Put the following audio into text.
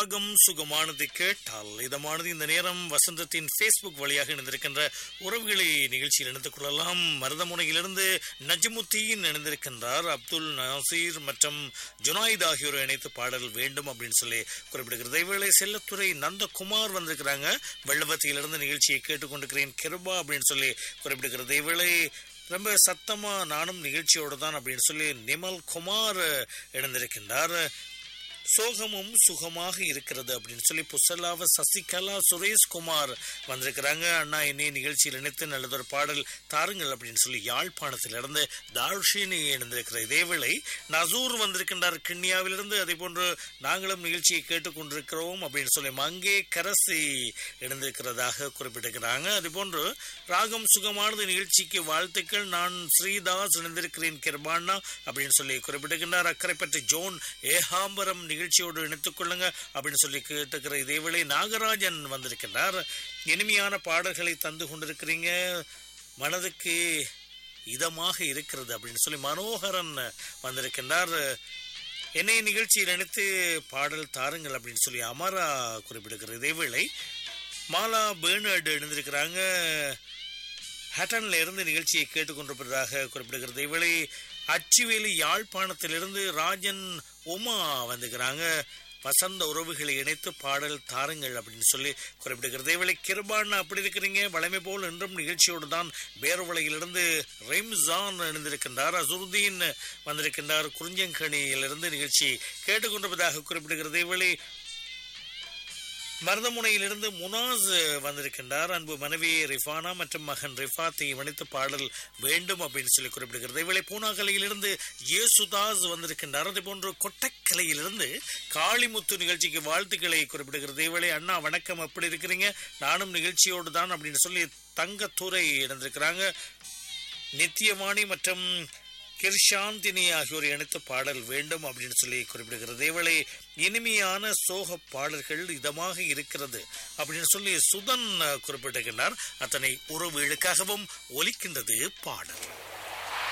ராகம் சுகமானது கேட்டால் இதமானது இந்த நேரம் வசந்தத்தின் ஃபேஸ்புக் வழியாக இணைந்திருக்கின்ற உறவுகளை நிகழ்ச்சியில் இணைந்து கொள்ளலாம் மருதமுனையிலிருந்து நஜ்முத்தீன் இணைந்திருக்கின்றார் அப்துல் நாசீர் மற்றும் ஜுனாயித் ஆகியோர் இணைத்து பாடல் வேண்டும் அப்படின்னு சொல்லி குறிப்பிடுகிறது இவர்களை செல்லத்துறை நந்தகுமார் வந்திருக்கிறாங்க வெள்ளவத்தியிலிருந்து நிகழ்ச்சியை கேட்டுக்கொண்டிருக்கிறேன் கிருபா அப்படின்னு சொல்லி குறிப்பிடுகிறது இவளை ரொம்ப சத்தமா நானும் நிகழ்ச்சியோடு தான் அப்படின்னு சொல்லி நிமல் குமார் இணைந்திருக்கின்றார் சோகமும் சுகமாக இருக்கிறது அப்படின்னு சொல்லி புசலாவ சசிகலா சுரேஷ்குமார் வந்திருக்கிறாங்க அண்ணா என்னைய நிகழ்ச்சியில் இணைத்து நல்லதொரு பாடல் தாருங்கள் அப்படின்னு சொல்லி யாழ்ப்பாணத்திலிருந்து தார்ஷினி இணைந்திருக்கிற இதேவேளை நசூர் வந்திருக்கின்றார் கிண்ணியாவிலிருந்து அதே போன்று நாங்களும் நிகழ்ச்சியை கேட்டுக்கொண்டிருக்கிறோம் அப்படின்னு சொல்லி மங்கே கரசி இணைந்திருக்கிறதாக குறிப்பிட்டிருக்கிறாங்க அதே போன்று ராகம் சுகமானது நிகழ்ச்சிக்கு வாழ்த்துக்கள் நான் ஸ்ரீதாஸ் இணைந்திருக்கிறேன் கிருபானா அப்படின்னு சொல்லி குறிப்பிட்டிருக்கின்றார் அக்கறைப்பற்றி ஜோன் ஏகாம்பரம் நிகழ்ச்சியோடு இணைத்துக் கொள்ளுங்க அப்படின்னு சொல்லி கேட்டுக்கிற இதேவேளை நாகராஜன் வந்திருக்கின்றார் இனிமையான பாடல்களை தந்து கொண்டிருக்கிறீங்க மனதுக்கு இதமாக இருக்கிறது அப்படின்னு சொல்லி மனோகரன் வந்திருக்கின்றார் என்னை நிகழ்ச்சியில் இணைத்து பாடல் தாருங்கள் அப்படின்னு சொல்லி அமரா குறிப்பிடுகிற இதேவேளை மாலா பேர்னர்டு இணைந்திருக்கிறாங்க ஹட்டன்ல இருந்து நிகழ்ச்சியை கேட்டுக்கொண்டிருப்பதாக குறிப்பிடுகிறது இவளை அச்சுவேலி யாழ்ப்பாணத்திலிருந்து ராஜன் உமா வந்துக்கிறாங்க வசந்த உறவுகளை இணைத்து பாடல் தாருங்கள் அப்படின்னு சொல்லி குறிப்பிடுகிறது இவளை கிருபான் அப்படி இருக்கிறீங்க வளமை போல் என்றும் நிகழ்ச்சியோடு தான் பேரவளையிலிருந்து ரெம்சான் இணைந்திருக்கின்றார் அசுருதீன் வந்திருக்கின்றார் குறிஞ்சங்கணியிலிருந்து நிகழ்ச்சி கேட்டுக்கொண்டிருப்பதாக குறிப்பிடுகிறது இவளை மருதமுனையிலிருந்து முனாஸ் வந்திருக்கின்றார் அன்பு மனைவி ரிஃபானா மற்றும் மகன் ரிஃபாத்தை இணைத்து பாடல் வேண்டும் அப்படின்னு சொல்லி குறிப்பிடுகிறது இவளை பூனாகலையிலிருந்து ஏசுதாஸ் வந்திருக்கின்றார் அதே போன்று கொட்டக்கலையிலிருந்து காளிமுத்து நிகழ்ச்சிக்கு வாழ்த்துக்களை குறிப்பிடுகிறது இவளை அண்ணா வணக்கம் எப்படி இருக்கிறீங்க நானும் நிகழ்ச்சியோடு தான் அப்படின்னு சொல்லி தங்கத்துறை இணைந்திருக்கிறாங்க நித்தியவாணி மற்றும் கிருஷாந்தினி ஆகியோர் இணைத்து பாடல் வேண்டும் அப்படின்னு சொல்லி குறிப்பிடுகிறது இவளை இனிமையான சோக பாடல்கள் இதமாக இருக்கிறது அப்படின்னு சொல்லி சுதன் குறிப்பிட்டிருக்கின்றார் அத்தனை உறவுகளுக்காகவும் ஒலிக்கின்றது பாடல்